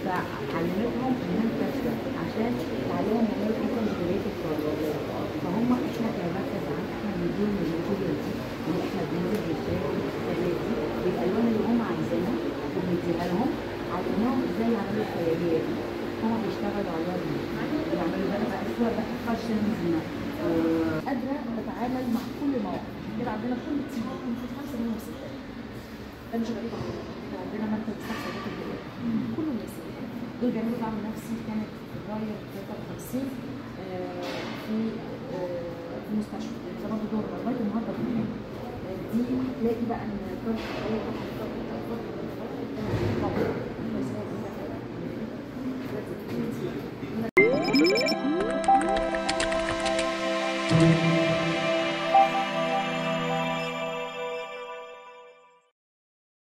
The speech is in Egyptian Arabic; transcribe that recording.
فعلمتهم انها تفشل عشان تعلمهم ان هي انت مش بدايه الطالب فهم احنا كمركز عام احنا بنديهم الماتيريال دي ان احنا بننزل بالشارع بالحاجات دي بالالوان اللي هم عايزينها وبنديها لهم علمناهم ازاي يعملوا الخياليه دي هم بيشتغلوا عليها بيه بيعملوا بقى بقى سواء بقى فاشنز قادره تتعامل مع كل موقف كده عندنا كل تيم المفروض خمسه منهم ستات ده مش غريب علينا احنا عندنا مركز بتاع سيدات البلاد كله نساء دول بيعملوا دعم نفسي كانت في فبراير 53 آه، في آه، في مستشفى ده برضه دور لغايه النهارده في المكان. آه، دي هتلاقي بقى ان طرف الحياه